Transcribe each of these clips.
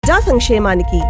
ప్రజా సంక్షేమానికి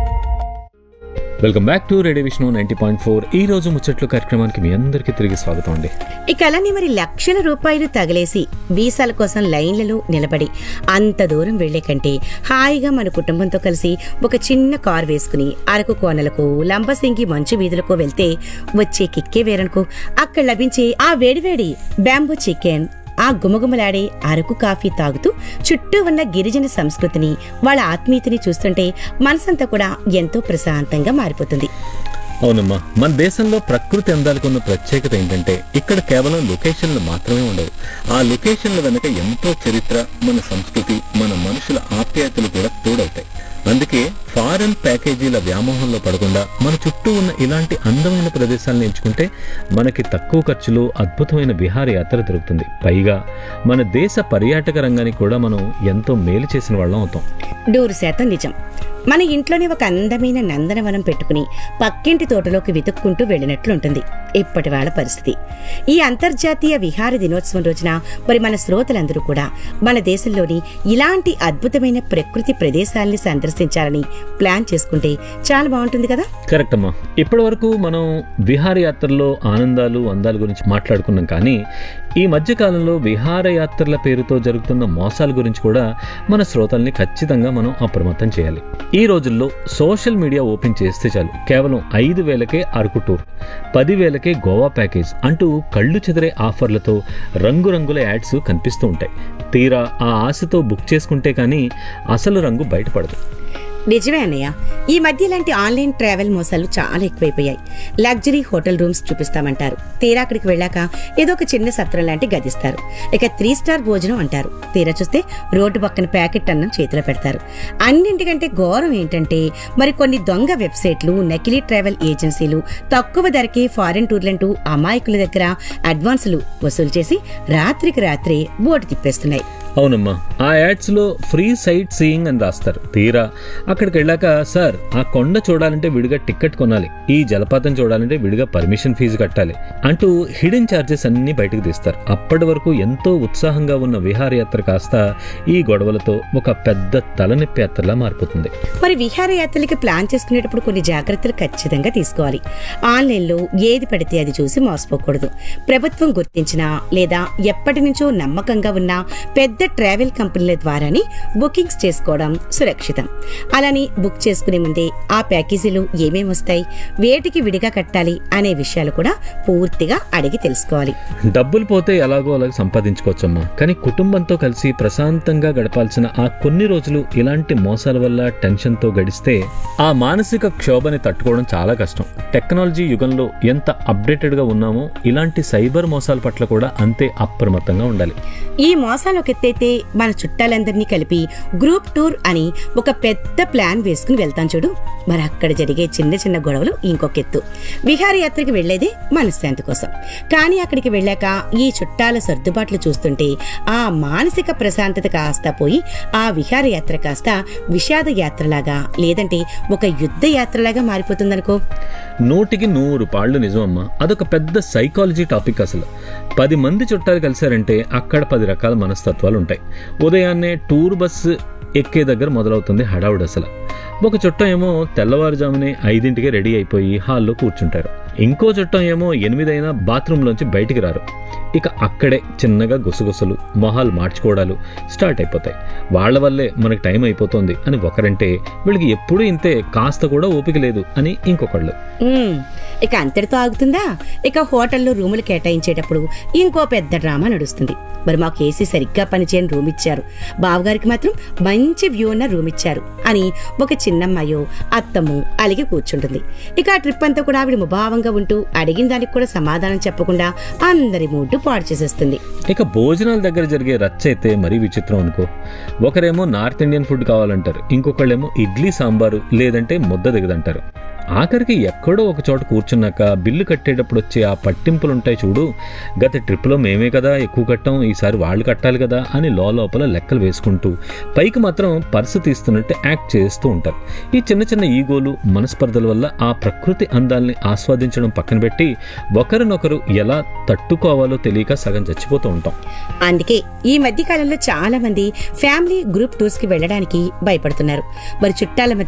welcome back to radio Vishnu ninety point four ఈ రోజు ముచ్చట్లు కార్యక్రమానికి మీ అందరికీ తిరిగి స్వాగతం అండి ఇక అలానే మరి లక్షల రూపాయలు తగిలేసి వీసాల కోసం లైన్లలో నిలబడి అంత దూరం వెళ్లే కంటే హాయిగా మన కుటుంబంతో కలిసి ఒక చిన్న కార్ వేసుకుని అరకు కోనలకు లంబసింగి మంచు వీధులకు వెళ్తే వచ్చే కిక్కే వేరనుకో అక్కడ లభించే ఆ వేడివేడి బ్యాంబూ చికెన్ ఆ గుమగుమలాడే అరకు కాఫీ తాగుతూ చుట్టూ ఉన్న గిరిజన సంస్కృతిని వాళ్ళ ఆత్మీయతని చూస్తుంటే మనసంతా కూడా ఎంతో ప్రశాంతంగా మారిపోతుంది అవునమ్మా మన దేశంలో ప్రకృతి అందాలకు ఉన్న ప్రత్యేకత ఏంటంటే ఇక్కడ కేవలం లొకేషన్లు మాత్రమే ఉండవు ఆ లొకేషన్ల వెనుక ఎంతో చరిత్ర మన సంస్కృతి మన మనుషుల ఆప్యాయతలు కూడా తోడవుతాయి అందుకే ఫారెన్ ప్యాకేజీల వ్యామోహంలో పడకుండా మన చుట్టూ ఉన్న ఇలాంటి అందమైన ప్రదేశాలను ఎంచుకుంటే మనకి తక్కువ ఖర్చులో అద్భుతమైన విహారయాత్ర దొరుకుతుంది పైగా మన దేశ పర్యాటక రంగానికి కూడా మనం ఎంతో మేలు చేసిన వాళ్ళం అవుతాం నూరు శాతం నిజం మన ఇంట్లోనే ఒక అందమైన నందనవనం పెట్టుకుని పక్కింటి తోటలోకి వెతుక్కుంటూ వెళ్ళినట్లుంటుంది ఇప్పటి వాళ్ళ పరిస్థితి ఈ అంతర్జాతీయ విహార దినోత్సవం రోజున మరి మన శ్రోతలందరూ కూడా మన దేశంలోని ఇలాంటి అద్భుతమైన ప్రకృతి ప్రదేశాల్ని సందర్శించాలని ప్లాన్ చేసుకుంటే చాలా బాగుంటుంది కదా కరెక్ట్ అమ్మా ఇప్పటి వరకు మనం విహారయాత్రలో ఆనందాలు అందాల గురించి మాట్లాడుకున్నాం కానీ ఈ మధ్య కాలంలో విహారయాత్రల పేరుతో జరుగుతున్న మోసాల గురించి కూడా మన శ్రోతల్ని ఖచ్చితంగా మనం అప్రమత్తం చేయాలి ఈ రోజుల్లో సోషల్ మీడియా ఓపెన్ చేస్తే చాలు కేవలం ఐదు వేలకే అరకు టూర్ పది వేలకే గోవా ప్యాకేజ్ అంటూ కళ్ళు చెదిరే ఆఫర్లతో రంగురంగుల యాడ్స్ కనిపిస్తూ ఉంటాయి తీరా ఆ ఆశతో బుక్ చేసుకుంటే కానీ అసలు రంగు బయటపడదు నిజమే అన్నయ్య ఈ మధ్య ఇలాంటి ఆన్లైన్ ట్రావెల్ మోసాలు చాలా ఎక్కువైపోయాయి లగ్జరీ హోటల్ రూమ్స్ చూపిస్తామంటారు తీరా అక్కడికి వెళ్ళాక ఏదో ఒక చిన్న సత్రం లాంటి గదిస్తారు ఇక త్రీ స్టార్ భోజనం అంటారు తీరా చూస్తే రోడ్డు పక్కన ప్యాకెట్ అన్నం చేతిలో పెడతారు అన్నింటికంటే ఘోరం ఏంటంటే మరి కొన్ని దొంగ వెబ్సైట్లు నకిలీ ట్రావెల్ ఏజెన్సీలు తక్కువ ధరకే ఫారెన్ టూర్లంటూ అమాయకుల దగ్గర అడ్వాన్సులు వసూలు చేసి రాత్రికి రాత్రే బోటు తిప్పేస్తున్నాయి అవునమ్మా ఆ యాడ్స్ లో ఫ్రీ సైట్ సీయింగ్ అని రాస్తారు తీరా అక్కడికి వెళ్ళాక సార్ ఆ కొండ చూడాలంటే విడిగా టికెట్ కొనాలి ఈ జలపాతం చూడాలంటే విడిగా పర్మిషన్ ఫీజు కట్టాలి అంటూ హిడెన్ చార్జెస్ అన్ని బయటకు తీస్తారు అప్పటి వరకు ఎంతో ఉత్సాహంగా ఉన్న విహారయాత్ర కాస్త ఈ గొడవలతో ఒక పెద్ద తలనొప్పి యాత్రలా మారిపోతుంది మరి విహారయాత్రలకి ప్లాన్ చేసుకునేటప్పుడు కొన్ని జాగ్రత్తలు ఖచ్చితంగా తీసుకోవాలి ఆన్లైన్లో ఏది పడితే అది చూసి మోసపోకూడదు ప్రభుత్వం గుర్తించిన లేదా ఎప్పటి నుంచో నమ్మకంగా ఉన్న పెద్ద ట్రావెల్ కంపెనీల ద్వారానే బుకింగ్స్ చేసుకోవడం సురక్షితం అలానే బుక్ చేసుకునే ముందే ఆ ప్యాకేజీలు ఏమేమి వస్తాయి వేటికి విడిగా కట్టాలి అనే విషయాలు కూడా పూర్తిగా అడిగి తెలుసుకోవాలి డబ్బులు పోతే ఎలాగో అలాగ సంపాదించుకోవచ్చమ్మా కానీ కుటుంబంతో కలిసి ప్రశాంతంగా గడపాల్సిన ఆ కొన్ని రోజులు ఇలాంటి మోసాల వల్ల టెన్షన్తో గడిస్తే ఆ మానసిక క్షోభని తట్టుకోవడం చాలా కష్టం టెక్నాలజీ యుగంలో ఎంత అప్డేటెడ్గా ఉన్నామో ఇలాంటి సైబర్ మోసాల పట్ల కూడా అంతే అప్రమత్తంగా ఉండాలి ఈ మోసాలు ఒక ఎత్తైతే మన చుట్టాలందరినీ కలిపి గ్రూప్ టూర్ అని ఒక పెద్ద ప్లాన్ వేసుకుని వెళ్తాం చూడు మరి అక్కడ జరిగే చిన్న చిన్న గొడవలు ఇంకొక ఎత్తు విహారయాత్రకి వెళ్లేదే మనశ్శాంతి కోసం కానీ అక్కడికి వెళ్ళాక ఈ చుట్టాల సర్దుబాట్లు చూస్తుంటే ఆ మానసిక ప్రశాంతత కాస్త పోయి ఆ విహారయాత్ర కాస్త విషాద యాత్రలాగా లేదంటే ఒక యుద్ధ యాత్రలాగా మారిపోతుందనుకో నూటికి నూరు పాళ్ళు నిజమమ్మా అదొక పెద్ద సైకాలజీ టాపిక్ అసలు పది మంది చుట్టాలు కలిశారంటే అక్కడ పది రకాల మనస్తత్వాలు ఉంటాయి ఉదయాన్నే టూర్ బస్సు ఎక్కే దగ్గర మొదలవుతుంది హడావుడు అసలు ఒక చుట్టం ఏమో తెల్లవారుజామునే ఐదింటికి రెడీ అయిపోయి హాల్లో కూర్చుంటారు ఇంకో చుట్టం ఏమో ఎనిమిదైనా బాత్రూంలోంచి బయటికి రారు ఇక అక్కడే చిన్నగా గుసగుసలు మొహాలు మార్చుకోవడాలు స్టార్ట్ అయిపోతాయి వాళ్ళ వల్లే మనకు టైం అయిపోతుంది అని ఒకరంటే వీళ్ళకి ఎప్పుడూ ఇంతే కాస్త కూడా ఓపిక లేదు అని ఇంకొకళ్ళు ఉమ్, ఇక అంతటితో ఆగుతుందా ఇక హోటల్లో రూములు కేటాయించేటప్పుడు ఇంకో పెద్ద డ్రామా నడుస్తుంది మరి మాకు ఏసీ సరిగ్గా పనిచేయని రూమ్ ఇచ్చారు బావగారికి మాత్రం మంచి వ్యూ ఉన్న రూమ్ ఇచ్చారు అని ఒక చిన్నమ్మాయో అత్తము అలిగి కూర్చుంటుంది ఇక ఆ ట్రిప్ అంతా కూడా ఆవిడ ముభావంగా ఉంటూ అడిగిన దానికి కూడా సమాధానం చెప్పకుండా అందరి మూడ్డు పాడు చేసేస్తుంది ఇక భోజనాల దగ్గర జరిగే రచ్చ అయితే మరీ విచిత్రం అనుకో ఒకరేమో నార్త్ ఇండియన్ ఫుడ్ కావాలంటారు ఇంకొకళ్ళేమో ఇడ్లీ సాంబారు లేదంటే ముద్ద దిగదంటారు ఆఖరికి ఎక్కడో ఒక చోట కూర్చున్నాక బిల్లు కట్టేటప్పుడు వచ్చే ఆ పట్టింపులుంటాయి చూడు గత ట్రిప్లో మేమే కదా ఎక్కువ కట్టాం ఈసారి వాళ్ళు కట్టాలి కదా అని లోపల లెక్కలు వేసుకుంటూ పైకి మాత్రం పర్సు తీస్తున్నట్టు యాక్ట్ చేస్తూ ఉంటారు ఈ చిన్న చిన్న ఈగోలు మనస్పర్ధల వల్ల ఆ ప్రకృతి అందాల్ని ఆస్వాదించడం పక్కన పెట్టి ఒకరినొకరు ఎలా తట్టుకోవాలో తెలియక సగం చచ్చిపోతూ ఉంటాం అందుకే ఈ మధ్య కాలంలో చాలా మంది ఫ్యామిలీ గ్రూప్ టూర్స్ కి వెళ్ళడానికి భయపడుతున్నారు మరి చుట్టాల మధ్య